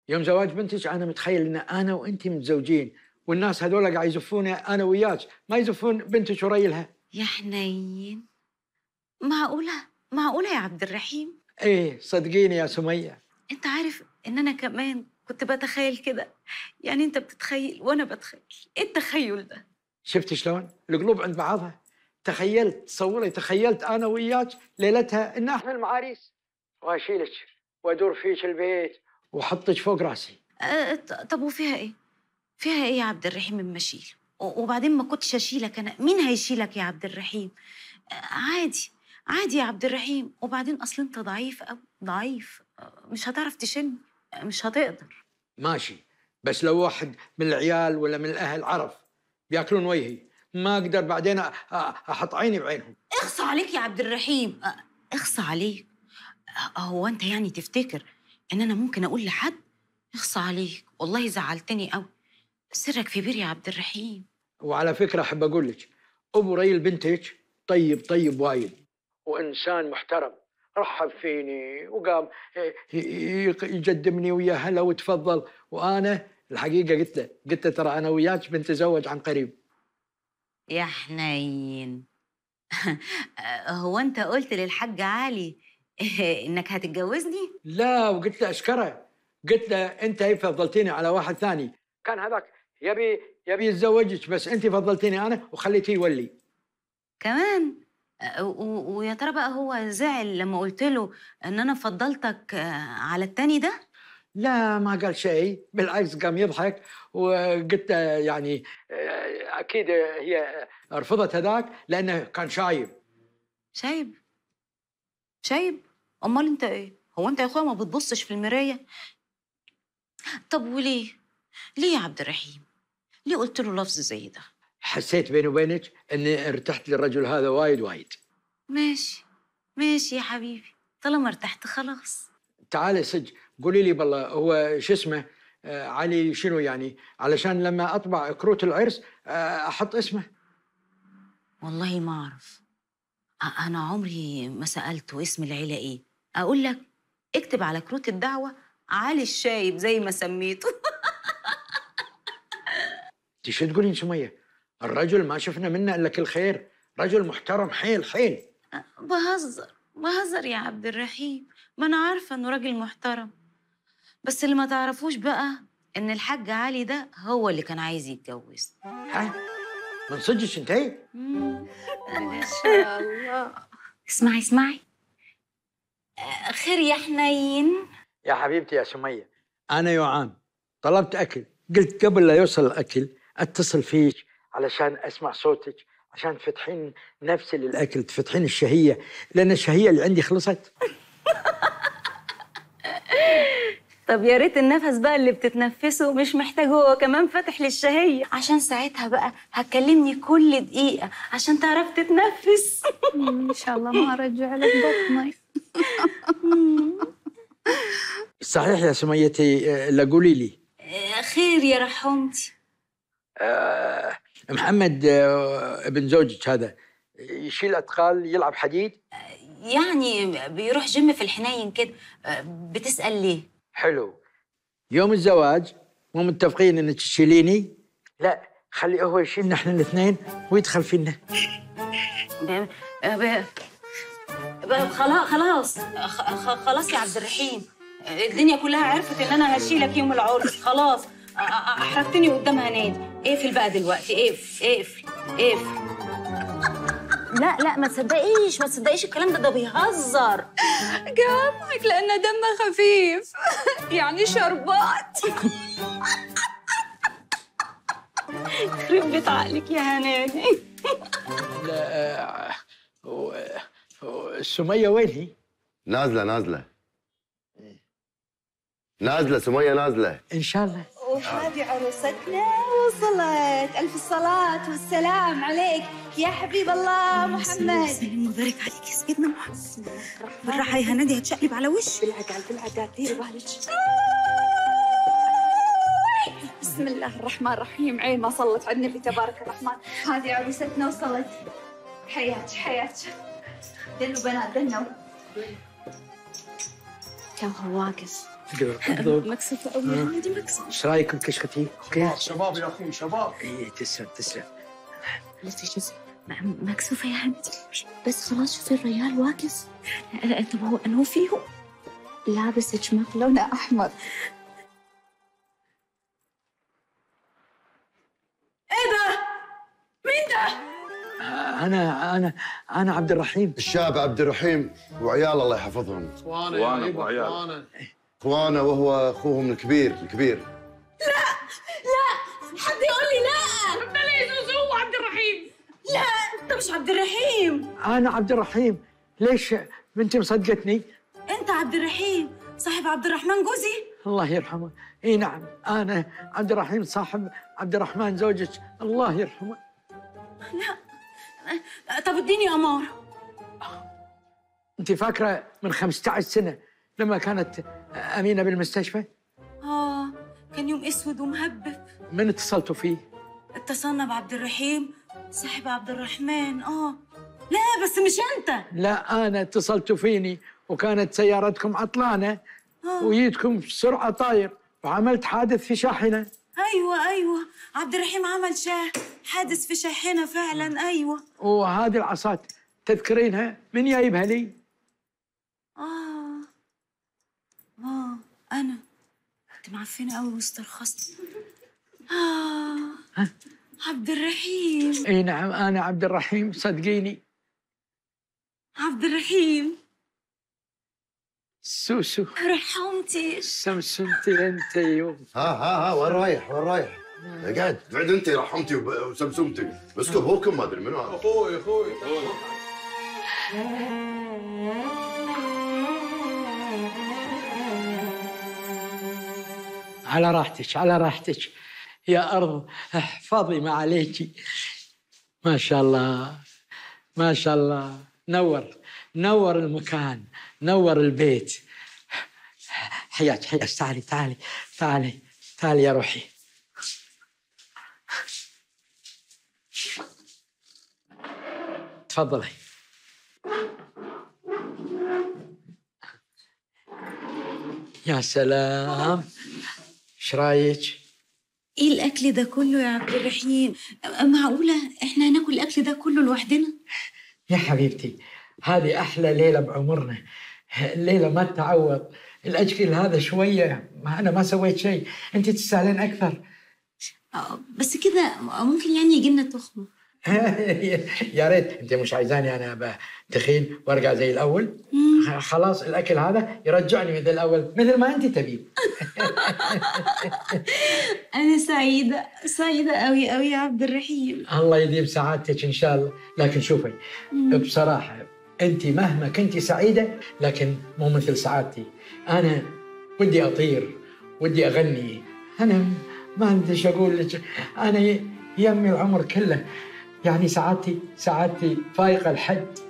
يوم زواج بنتك انا متخيل ان انا وانت متزوجين والناس هذول قاعد يزفون انا وياك ما يزفون بنتك وريلها يا حنين معقولة معقولة يا عبد الرحيم ايه صدقيني يا سميه انت عارف ان انا كمان كنت بتخيل كده يعني انت بتتخيل وانا بتخيل ايه التخيل ده شفت شلون القلوب عند بعضها تخيلت تصوري تخيلت انا وياك ليلتها ان احنا المعاريس واشيلك وادور فيك البيت واحطك فوق راسي أه ط- طب وفيها ايه فيها ايه يا عبد الرحيم اما اشيل و- وبعدين ما كنتش اشيلك انا مين هيشيلك يا عبد الرحيم آه، عادي عادي يا عبد الرحيم وبعدين اصل انت ضعيف قوي ضعيف آه، مش هتعرف تشيلني آه، مش هتقدر ماشي بس لو واحد من العيال ولا من الاهل عرف بياكلون وجهي ما اقدر بعدين أ- أ- احط عيني بعينهم اخصى عليك يا عبد الرحيم أه، اخصى عليك أه، هو انت يعني تفتكر ان انا ممكن اقول لحد اخصى عليك والله زعلتني قوي سرك في بير يا عبد الرحيم وعلى فكره احب اقول لك ابو ريل بنتك طيب طيب وايد وانسان محترم رحب فيني وقام ي- ي- يقدمني ويا هلا وتفضل وانا الحقيقه قلت له قلت له ترى انا وياك بنتزوج عن قريب يا حنين هو انت قلت للحاج علي انك هتتجوزني لا وقلت له اشكره قلت له انت هي فضلتيني على واحد ثاني كان هذاك يبي يبي يتزوجك بس انت فضلتيني انا وخليتيه يولي كمان أه، و- ويا ترى بقى هو زعل لما قلت له ان انا فضلتك آه، على التاني ده لا ما قال شيء بالعكس قام يضحك وقلت له يعني آه، اكيد هي رفضت هذاك لانه كان شايب شايب شايب امال انت ايه هو انت يا اخويا ما بتبصش في المرايه طب وليه ليه يا عبد الرحيم ليه قلت له لفظ زي ده حسيت بيني وبينك اني ارتحت للرجل هذا وايد وايد ماشي ماشي يا حبيبي طالما ارتحت خلاص تعالي سج قولي لي بالله هو شو اسمه آه علي شنو يعني علشان لما اطبع كروت العرس آه احط اسمه والله ما اعرف أ- انا عمري ما سالته اسم العيله ايه اقول لك اكتب على كروت الدعوه علي الشايب زي ما سميته انت شو تقولين سميه الرجل ما شفنا منه الا كل خير رجل محترم حيل حيل بهزر بهزر يا عبد الرحيم ما انا عارفه انه راجل محترم بس اللي ما تعرفوش بقى ان الحاج علي ده هو اللي كان عايز يتجوز ها من صدقك انت هي؟ ما شاء الله اسمعي اسمعي آه، خير يا حنين يا حبيبتي يا سميه انا يوعان طلبت اكل قلت قبل لا يوصل الاكل اتصل فيك علشان اسمع صوتك عشان تفتحين نفسي للاكل تفتحين الشهيه لان الشهيه اللي عندي خلصت طب يا ريت النفس بقى اللي بتتنفسه مش محتاج هو كمان فاتح للشهية عشان ساعتها بقى هتكلمني كل دقيقة عشان تعرف تتنفس ان شاء الله ما ارجع لك بطني صحيح يا سميتي آه، لا قولي لي آه، خير يا رحمتي آه، محمد آه، ابن زوجك هذا يشيل اثقال يلعب حديد يعني بيروح جيم في الحنين كده آه، بتسأل ليه؟ حلو يوم الزواج مو متفقين انك تشيليني لا خلي هو يشيلنا احنا الاثنين ويدخل فينا ب... ب... ب... خلاص خلاص خ... خ- خلاص يا عبد الرحيم الدنيا كلها عرفت ان انا هشيلك يوم العرس خلاص أ- أ- احرجتني قدام هنادي اقفل بقى دلوقتي اقفل اقفل اقفل لا لا ما تصدقيش ما تصدقيش الكلام ده ده بيهزر قامك لانه دمه خفيف يعني شربات يخرب بيت عقلك يا هنادي لا آه، و- و- سمية وين هي؟ نازله نازله نازله سميه نازله ان شاء الله وهذه عروستنا وصلت ألف الصلاة والسلام عليك يا حبيب الله محمد سلم وبارك عليك يا سيدنا محمد بالراحه يا هنادي هتشقلب على وشي بالعقل بالعقل ديري بالك بسم الله الرحمن الرحيم عين ما صلت على النبي تبارك الرحمن هذه عروستنا وصلت حياتك حياتك دنوا بنات دنوا كم هو واقف بالضبط مكسوفه قوي يا حمدي مكسوفه ايش رايكم كشختي؟ اوكي شباب يا اخوي شباب اي تسلم تسلم خلاص يا جوزي م- مكسوفه يا حمدي بس خلاص شوفي الريال واكس طب هو انه فيه لابس جماح لونه احمر انا انا انا عبد الرحيم الشاب عبد الرحيم وعيال الله يحفظهم اخوانا إخوانا يا أبو يبا عيال. اخوانا اخوانه وهو اخوهم الكبير الكبير حد يقول لي لا بلاش هو عبد الرحيم لا انت مش عبد الرحيم انا عبد الرحيم ليش بنتي مصدقتني؟ انت عبد الرحيم صاحب عبد الرحمن جوزي الله يرحمه اي نعم انا عبد الرحيم صاحب عبد الرحمن زوجك الله يرحمه طب اديني اماره انت فاكره من 15 سنه لما كانت امينه بالمستشفى اه كان يوم اسود ومهبب من اتصلتوا فيه؟ اتصلنا بعبد الرحيم صاحب عبد الرحمن اه لا بس مش انت لا انا اتصلتوا فيني وكانت سيارتكم عطلانه آه. وجيتكم بسرعه طاير وعملت حادث في شاحنه ايوه ايوه عبد الرحيم عمل شاه حادث في شاحنه فعلا ايوه وهذه العصات تذكرينها من جايبها لي؟ اه اه انا كنت معفنه قوي واسترخصت اه عبد الرحيم اي نعم انا عبد الرحيم صدقيني عبد الرحيم سوسو رحمتي سمسمتي انت يوم ها ها ها وين رايح وين رايح قاعد قاعد انت رحمتي وب- وسمسمتي اسكت هوكم ما ادري منو هذا اخوي اخوي على راحتك على راحتك يا أرض احفظي ما عليك ما شاء الله ما شاء الله نور نور المكان نور البيت حياك حياك تعالي تعالي تعالي تعالي يا روحي تفضلي يا سلام ايش رايك؟ ايه الاكل ده كله يا عبد الرحيم معقوله احنا هناكل الاكل ده كله لوحدنا يا حبيبتي هذه أحلى ليلة بعمرنا الليلة ما تعوض الأجل هذا شوية ما أنا ما سويت شيء أنت تستاهلين أكثر آه، بس كده ممكن يعني يجي لنا تخمه يا ريت أنت مش عايزاني أنا أبقى تخين وأرجع زي الأول خ- خلاص الأكل هذا يرجعني مثل الأول مثل ما أنت تبين انا سعيده سعيده قوي قوي يا عبد الرحيم الله يديم سعادتك إن شاء الله لكن شوفي بصراحة أنت مهما كنت سعيدة لكن مو مثل سعادتي أنا ودي أطير ودي أغني أنا ما أدري إيش أقول لك أنا ي- يمي العمر كله يعني سعادتي سعادتي فايقة الحد